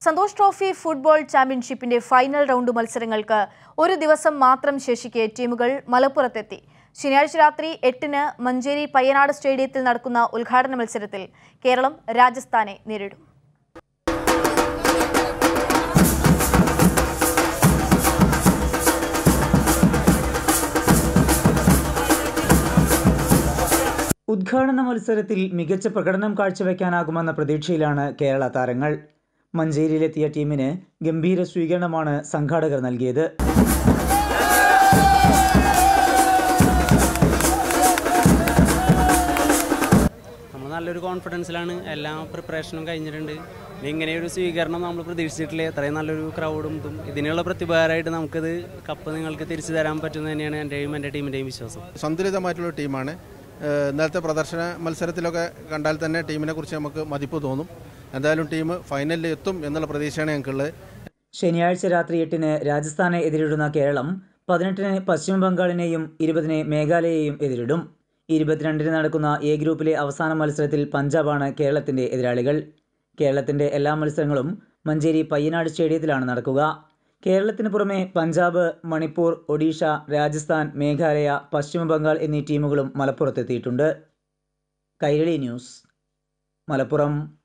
Santhosh trophy football ചാമ്പ്യൻഷിപ്പിന്റെ final round മത്സരങ്ങൾക്ക് ഒരു ദിവസം മാത്രം ശേഷിക്കെ ടീമുകൾ മലപ്പുറത്തെത്തി ശനിയാഴ്ച രാത്രി എട്ടിന് മഞ്ചേരി പയ്യനാട് സ്റ്റേഡിയത്തിൽ നടക്കുന്ന ഉദ്ഘാടന മത്സരത്തിൽ കേരളം രാജസ്ഥാനെ നേരിടും ഉദ്ഘാടന മത്സരത്തിൽ മികച്ച പ്രകടനം കാഴ്ചവെക്കാനാകുമെന്ന പ്രതീക്ഷയിലാണ് കേരള താരങ്ങൾ മഞ്ചേരിയിലെത്തിയ ടീമിന് ഗംഭീര സ്വീകരണമാണ് സംഘാടകർ നൽകിയത് നമ്മൾ നല്ലൊരു കോൺഫിഡൻസിലാണ് എല്ലാ പ്രിപ്പറേഷനും കഴിഞ്ഞിട്ടുണ്ട് ഇനി ഇങ്ങനെ ഒരു സ്വീകരണം നമ്മൾ പ്രതീക്ഷിച്ചിട്ടില്ല ഇത്രയും നല്ലൊരു ക്രൗഡും ഇതും ഇതിനുള്ള പ്രതിഭാരമായിട്ട് നമുക്കിത് കപ്പ് നിങ്ങൾക്ക് തിരിച്ചു തരാൻ പറ്റുന്നത് തന്നെയാണ് എൻ്റെയും എൻ്റെ ടീമിൻ്റെയും വിശ്വാസം സന്തുലിതമായിട്ടുള്ള ടീമാണ് ഏഹ് ഇന്നലത്തെ പ്രദർശന മത്സരത്തിലൊക്കെ കണ്ടാൽ തന്നെ ടീമിനെ കുറിച്ച് നമുക്ക് മതിപ്പ് തോന്നും എന്തായാലും ടീം ഫൈനലിൽ എത്തും എന്നുള്ള പ്രതീക്ഷയാണ് ഞങ്ങൾക്കുള്ളത് ശനിയാഴ്ച രാത്രി എട്ടിന് രാജസ്ഥാനെ എതിരിടുന്ന കേരളം പതിനെട്ടിന് പശ്ചിമ ബംഗാളിനെയും ഇരുപതിന് മേഘാലയയെയും എതിരിടും ഇരുപത്തിരണ്ടിന് നടക്കുന്ന എ ഗ്രൂപ്പിലെ അവസാന മത്സരത്തിൽ പഞ്ചാബാണ് കേരളത്തിന്റെ എതിരാളികൾ കേരളത്തിന്റെ എല്ലാ മത്സരങ്ങളും മഞ്ചേരി പയ്യനാട് സ്റ്റേഡിയത്തിലാണ് നടക്കുക കേരളത്തിന് പുറമെ പഞ്ചാബ് മണിപ്പൂർ ഒഡീഷ രാജസ്ഥാൻ മേഘാലയ പശ്ചിമ ബംഗാൾ എന്നീ ടീമുകളും മലപ്പുറത്തെത്തിയിട്ടുണ്ട് കൈരളി ന്യൂസ് മലപ്പുറം